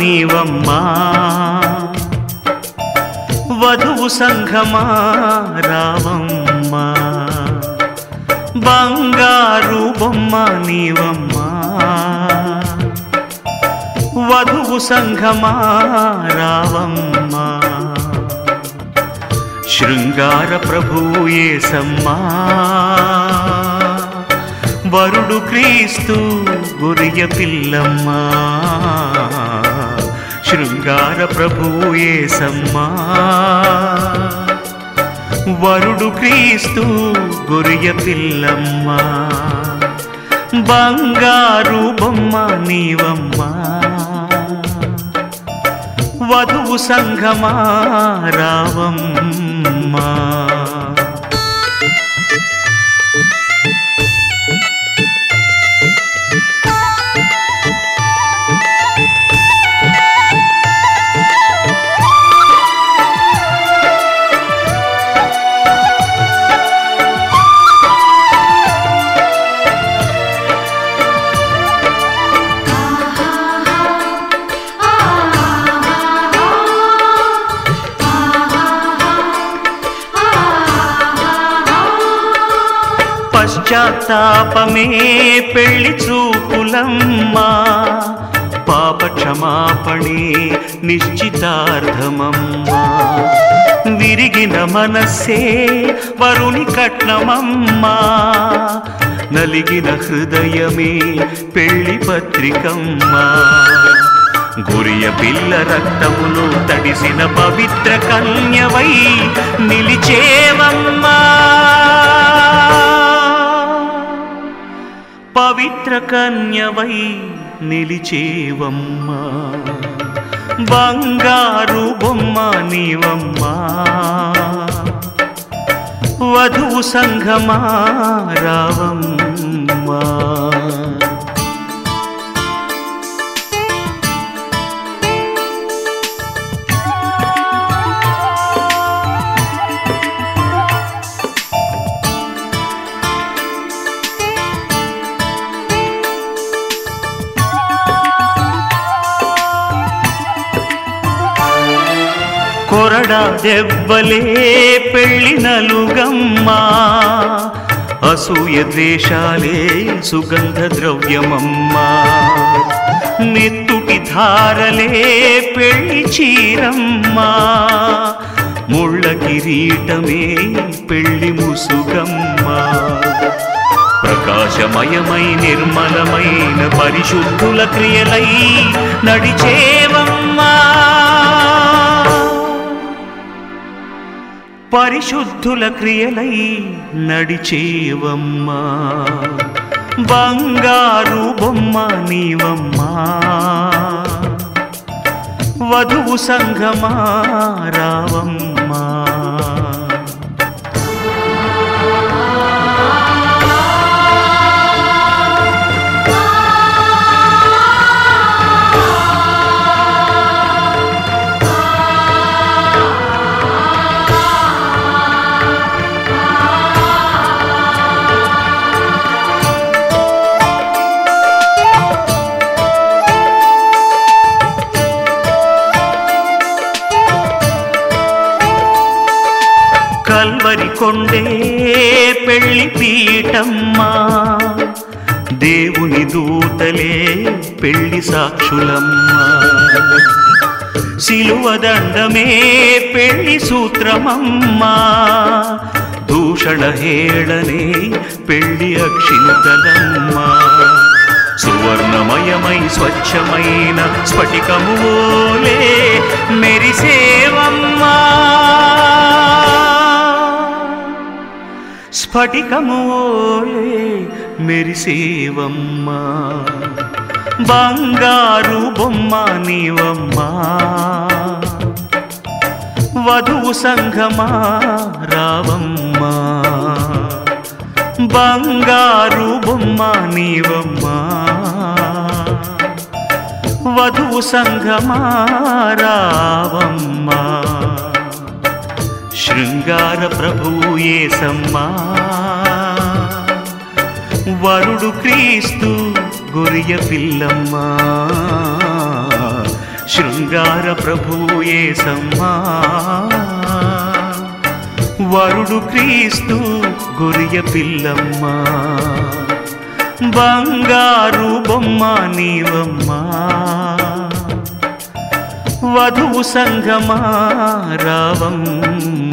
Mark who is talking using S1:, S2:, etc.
S1: నీవమ్మా వధువు సంఘమా రావమ్మా బంగారు బొమ్మ నీవమ్మా వధువు సంఘమా రావమ్మా శృంగార ప్రభువు యేసమ్మా వరుడు క్రీస్తు గురియ పిల్లమ్మా శృంగార ప్రభువు యేసమ్మా వరుడు క్రీస్తు గురియ పిల్లమ్మా బంగారు బొమ్మ నీవమ్మా వధువు సంఘమా రావమ్మా పశ్చాత్తాపమే పెళ్లి చూపులమ్మా పాప క్షమాపణే నిశ్చితార్థమమ్మా విరిగిన మనస్సే వరుని కట్నమమ్మా నలిగిన హృదయమే పెళ్లి పత్రికమ్మా గురియ పిల్ల రక్తమును తడిసిన పవిత్ర కన్యవై నిలిచేవమ్మా పవిత్ర కన్యవై నిలిచేవమ్మా బంగారు బొమ్మ నీవమ్మా వధువు సంఘమా రావమ్మా కొరడా దెబ్బలే పెళ్లి నలుగమ్మా అసూయ ద్వేషాలే సుగంధ ద్రవ్యమమ్మా నెత్తుటి ధారలే పెళ్లి చీరమ్మా ముళ్ళ కిరీటమే పెళ్లి ముసుగమ్మా ప్రకాశమయమై నిర్మలమైన పరిశుద్ధుల క్రియలై నడిచేవమ్మా పరిశుద్ధుల క్రియలై నడిచేవమ్మా బంగారు బొమ్మ నీవమ్మా వధువు సంఘమా రావమ్మా కల్వరి కొండే పెళ్లి పీఠమ్మా దేవుని దూతలే పెళ్లి సాక్షులమ్మా సిలువ దండమే పెళ్లి సూత్రమమ్మా దూషణ హేళనే పెళ్లి అక్షింతలమ్మా సువర్ణమయమై స్వచ్ఛమైన స్ఫటికము ఓలే మెరిసేవమ్మా స్ఫటికము ఓలే మెరిసేవమ్మా బంగారు బొమ్మ నీవమ్మా వధువు సంఘమా రావమ్మా బంగారు బొమ్మ నీవమ్మా వధువు సంఘమా రావమ్మా శృంగార ప్రభువు యేసమ్మా వరుడు క్రీస్తు గురియ పిల్లమ్మా శృంగార ప్రభుయేసమ్మా వరుడు క్రీస్తు గొరియ పిల్లమ్మ బంగారు బొమ్మ నీవమ్మా వధువు సంగమా రావమ్మ